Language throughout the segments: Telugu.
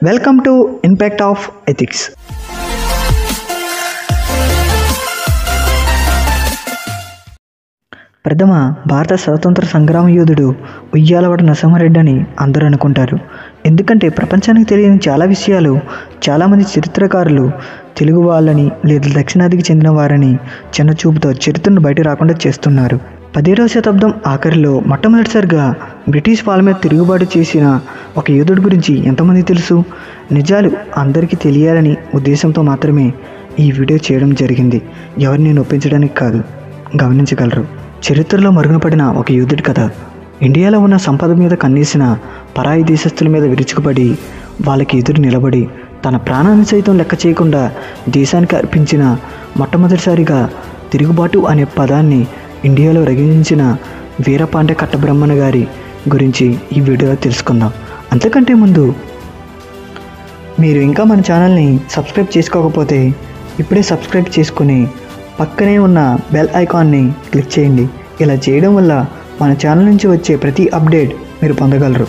welcome to impact of ethics ప్రథమ భారత స్వాతంత్ర సంగ్రామ యోధుడు ఉయ్యాలవాడ నరసింహారెడ్డి అని అందరూ అనుకుంటారు ఎందుకంటే ప్రపంచానికి తెలియని చాలా విషయాలు చాలామంది చరిత్రకారులు తెలుగు వాళ్ళని లేదా దక్షిణాదికి చెందిన వారని చిన్న చూపుతో చరిత్రను బయట రాకుండా చేస్తున్నారు పదిహేడవ శతాబ్దం ఆఖరిలో మొట్టమొదటిసారిగా బ్రిటిష్ వాళ్ళ మీద తిరుగుబాటు చేసిన ఒక యోధుడి గురించి ఎంతమంది తెలుసు నిజాలు అందరికీ తెలియాలని ఉద్దేశంతో మాత్రమే ఈ వీడియో చేయడం జరిగింది ఎవరిని నొప్పించడానికి కాదు గమనించగలరు చరిత్రలో మరుగున పడిన ఒక యోధుడి కథ ఇండియాలో ఉన్న సంపద మీద కన్నేసిన పరాయి దేశస్తుల మీద విరుచుకుపడి వాళ్ళకి ఎదురు నిలబడి తన ప్రాణాన్ని సైతం లెక్క చేయకుండా దేశానికి అర్పించిన మొట్టమొదటిసారిగా తిరుగుబాటు అనే పదాన్ని ఇండియాలో రగించిన వీరపాండే కట్టబ్రహ్మణ గారి గురించి ఈ వీడియోలో తెలుసుకుందాం అంతకంటే ముందు మీరు ఇంకా మన ఛానల్ని సబ్స్క్రైబ్ చేసుకోకపోతే ఇప్పుడే సబ్స్క్రైబ్ చేసుకుని పక్కనే ఉన్న బెల్ ఐకాన్ని క్లిక్ చేయండి ఇలా చేయడం వల్ల మన ఛానల్ నుంచి వచ్చే ప్రతి అప్డేట్ మీరు పొందగలరు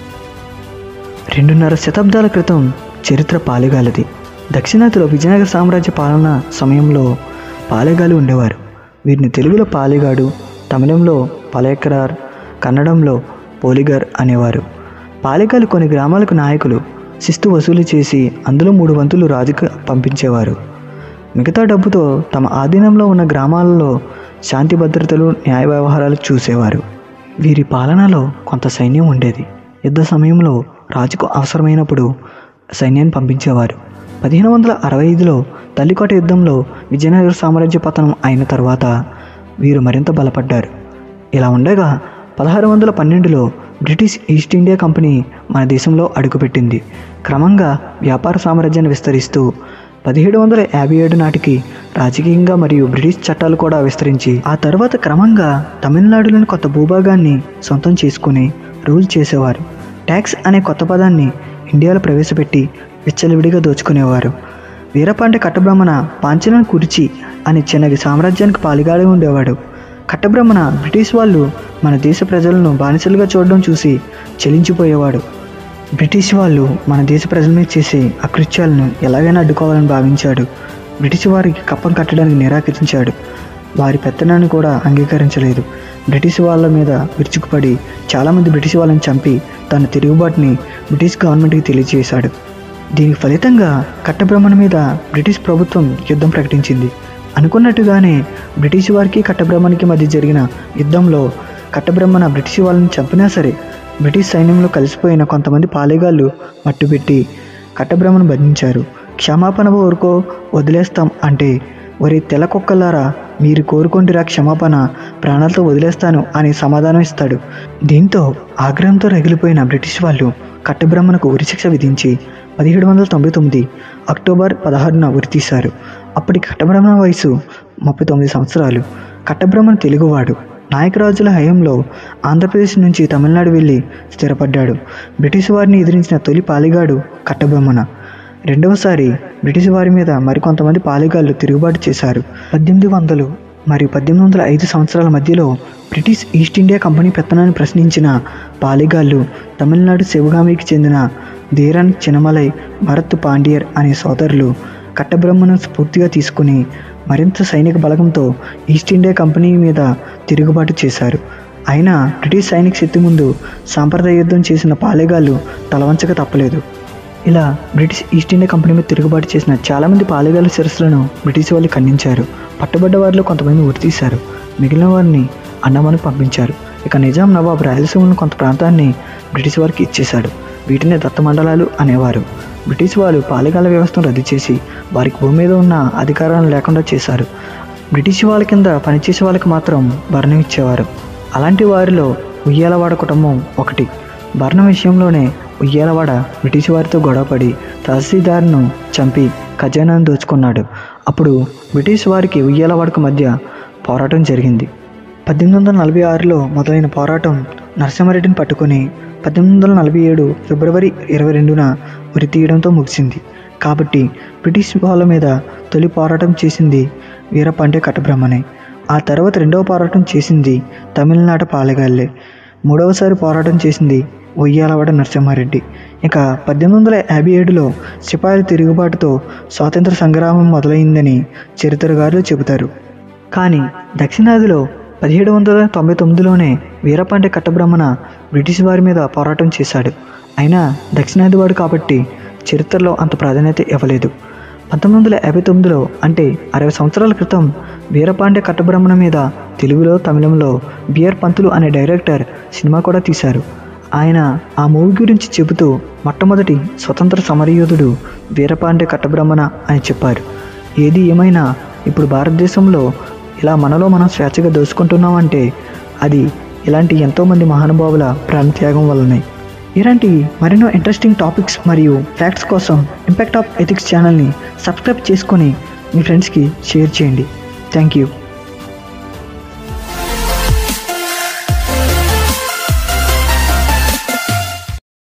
రెండున్నర శతాబ్దాల క్రితం చరిత్ర పాలెగాలది దక్షిణాదిలో విజయనగర సామ్రాజ్య పాలన సమయంలో పాలెగాలు ఉండేవారు వీరిని తెలుగులో పాలెగాడు తమిళంలో పలేకరార్ కన్నడంలో పోలిగర్ అనేవారు పాలెగాలు కొన్ని గ్రామాలకు నాయకులు శిస్తు వసూలు చేసి అందులో మూడు వంతులు రాజుకు పంపించేవారు మిగతా డబ్బుతో తమ ఆధీనంలో ఉన్న గ్రామాలలో శాంతి భద్రతలు న్యాయ వ్యవహారాలు చూసేవారు వీరి పాలనలో కొంత సైన్యం ఉండేది యుద్ధ సమయంలో రాజుకు అవసరమైనప్పుడు సైన్యాన్ని పంపించేవారు పదిహేను వందల అరవై ఐదులో తల్లికోట యుద్ధంలో విజయనగర సామ్రాజ్య పతనం అయిన తర్వాత వీరు మరింత బలపడ్డారు ఇలా ఉండగా పదహారు వందల పన్నెండులో బ్రిటిష్ ఈస్ట్ ఇండియా కంపెనీ మన దేశంలో అడుగుపెట్టింది క్రమంగా వ్యాపార సామ్రాజ్యాన్ని విస్తరిస్తూ పదిహేడు వందల యాభై ఏడు నాటికి రాజకీయంగా మరియు బ్రిటిష్ చట్టాలు కూడా విస్తరించి ఆ తర్వాత క్రమంగా తమిళనాడులోని కొత్త భూభాగాన్ని సొంతం చేసుకుని రూల్ చేసేవారు ట్యాక్స్ అనే కొత్త పదాన్ని ఇండియాలో ప్రవేశపెట్టి విచ్చలవిడిగా దోచుకునేవారు వీరపాండే కట్టబ్రహ్మణ పాంచలను కురిచి అనే చిన్న సామ్రాజ్యానికి పాలిగాడే ఉండేవాడు కట్టబ్రహ్మణ బ్రిటిష్ వాళ్ళు మన దేశ ప్రజలను బానిసలుగా చూడడం చూసి చెలించిపోయేవాడు బ్రిటిష్ వాళ్ళు మన దేశ ప్రజల మీద చేసే అకృత్యాలను ఎలాగైనా అడ్డుకోవాలని భావించాడు బ్రిటిష్ వారికి కప్పం కట్టడానికి నిరాకరించాడు వారి పెత్తనాన్ని కూడా అంగీకరించలేదు బ్రిటిష్ వాళ్ళ మీద విరుచుకుపడి చాలామంది బ్రిటిష్ వాళ్ళని చంపి తన తిరుగుబాటుని బ్రిటిష్ గవర్నమెంట్కి తెలియజేశాడు దీనికి ఫలితంగా కట్టబ్రహ్మణ మీద బ్రిటిష్ ప్రభుత్వం యుద్ధం ప్రకటించింది అనుకున్నట్టుగానే బ్రిటిష్ వారికి కట్టబ్రహ్మణకి మధ్య జరిగిన యుద్ధంలో కట్టబ్రహ్మణ బ్రిటిష్ వాళ్ళని చంపినా సరే బ్రిటిష్ సైన్యంలో కలిసిపోయిన కొంతమంది పాలేగాళ్ళు మట్టుపెట్టి కట్టబ్రహ్మను బంధించారు క్షమాపణ ఊరుకో వదిలేస్తాం అంటే ఒరే తెల్ల కుక్కలారా మీరు కోరుకుంటురా క్షమాపణ ప్రాణాలతో వదిలేస్తాను అని సమాధానం ఇస్తాడు దీంతో ఆగ్రహంతో రగిలిపోయిన బ్రిటిష్ వాళ్ళు కట్టబ్రహ్మణకు ఉరిశిక్ష విధించి పదిహేడు వందల తొంభై తొమ్మిది అక్టోబర్ పదహారున ఉరితీశారు అప్పటి కట్టబ్రహ్మణ వయసు ముప్పై తొమ్మిది సంవత్సరాలు కట్టబ్రహ్మణ తెలుగువాడు నాయకరాజుల హయాంలో ఆంధ్రప్రదేశ్ నుంచి తమిళనాడు వెళ్ళి స్థిరపడ్డాడు బ్రిటిష్ వారిని ఎదిరించిన తొలి పాలిగాడు కట్టబ్రహ్మణ రెండవసారి బ్రిటిష్ వారి మీద మరికొంతమంది పాలిగాళ్ళు తిరుగుబాటు చేశారు పద్దెనిమిది వందలు మరియు పద్దెనిమిది వందల ఐదు సంవత్సరాల మధ్యలో బ్రిటిష్ ఈస్ట్ ఇండియా కంపెనీ పెత్తనాన్ని ప్రశ్నించిన పాలిగాళ్ళు తమిళనాడు శివగామికి చెందిన ధీరన్ చినమలై భరత్ పాండియర్ అనే సోదరులు కట్టబ్రహ్మను స్ఫూర్తిగా తీసుకుని మరింత సైనిక బలగంతో ఈస్ట్ ఇండియా కంపెనీ మీద తిరుగుబాటు చేశారు అయినా బ్రిటిష్ సైనిక శక్తి ముందు సాంప్రదాయ యుద్ధం చేసిన పాలేగాళ్ళు తలవంచక తప్పలేదు ఇలా బ్రిటిష్ ఈస్ట్ ఇండియా కంపెనీ మీద తిరుగుబాటు చేసిన చాలామంది పాలేగాళ్ళ శిరస్సులను బ్రిటిష్ వాళ్ళు ఖండించారు పట్టుబడ్డ వారిలో కొంతమంది ఉరితీశారు మిగిలిన వారిని అండమానికి పంపించారు ఇక నిజాం నవాబ్ రాయలసీమలోని కొంత ప్రాంతాన్ని బ్రిటిష్ వారికి ఇచ్చేశాడు వీటిని దత్తమండలాలు అనేవారు బ్రిటిష్ వాళ్ళు పాలెగాల వ్యవస్థను రద్దు చేసి వారికి భూమి మీద ఉన్న అధికారాలను లేకుండా చేశారు బ్రిటిష్ వాళ్ళ కింద పనిచేసే వాళ్ళకి మాత్రం భరణం ఇచ్చేవారు అలాంటి వారిలో ఉయ్యాలవాడ కుటుంబం ఒకటి భరణం విషయంలోనే ఉయ్యాలవాడ బ్రిటిష్ వారితో గొడవపడి తహసీల్దార్ను చంపి ఖజానాను దోచుకున్నాడు అప్పుడు బ్రిటిష్ వారికి ఉయ్యాలవాడకు మధ్య పోరాటం జరిగింది పద్దెనిమిది వందల నలభై ఆరులో మొదలైన పోరాటం నరసింహారెడ్డిని పట్టుకొని పద్దెనిమిది వందల నలభై ఏడు ఫిబ్రవరి ఇరవై రెండున ఉరి తీయడంతో ముగిసింది కాబట్టి బ్రిటిష్ వాళ్ళ మీద తొలి పోరాటం చేసింది వీరపాండే కట్టబ్రహ్మనే ఆ తర్వాత రెండవ పోరాటం చేసింది తమిళనాడు పాలెగాళ్ళే మూడవసారి పోరాటం చేసింది ఉయ్యాలవాడ నరసింహారెడ్డి ఇక పద్దెనిమిది వందల యాభై ఏడులో సిపాయిల తిరుగుబాటుతో స్వాతంత్ర సంగ్రామం మొదలైందని చరిత్రకారులు చెబుతారు కానీ దక్షిణాదిలో పదిహేడు వందల తొంభై తొమ్మిదిలోనే వీరపాండ్య కట్టబ్రహ్మణ బ్రిటిష్ వారి మీద పోరాటం చేశాడు అయినా దక్షిణాది వాడు కాబట్టి చరిత్రలో అంత ప్రాధాన్యత ఇవ్వలేదు పంతొమ్మిది వందల యాభై తొమ్మిదిలో అంటే అరవై సంవత్సరాల క్రితం వీరపాండ్య కట్టబ్రహ్మణ మీద తెలుగులో తమిళంలో బిఆర్ పంతులు అనే డైరెక్టర్ సినిమా కూడా తీశారు ఆయన ఆ మూవీ గురించి చెబుతూ మొట్టమొదటి స్వతంత్ర సమరయోధుడు వీరపాండ్య కట్టబ్రహ్మణ అని చెప్పారు ఏది ఏమైనా ఇప్పుడు భారతదేశంలో ఇలా మనలో మనం స్వేచ్ఛగా దోచుకుంటున్నామంటే అది ఇలాంటి ఎంతోమంది మహానుభావుల ప్రాణత్యాగం వల్లనే ఇలాంటి మరెన్నో ఇంట్రెస్టింగ్ టాపిక్స్ మరియు ఫ్యాక్ట్స్ కోసం ఇంపాక్ట్ ఆఫ్ ఎథిక్స్ ఛానల్ని సబ్స్క్రైబ్ చేసుకొని మీ ఫ్రెండ్స్కి షేర్ చేయండి థ్యాంక్ యూ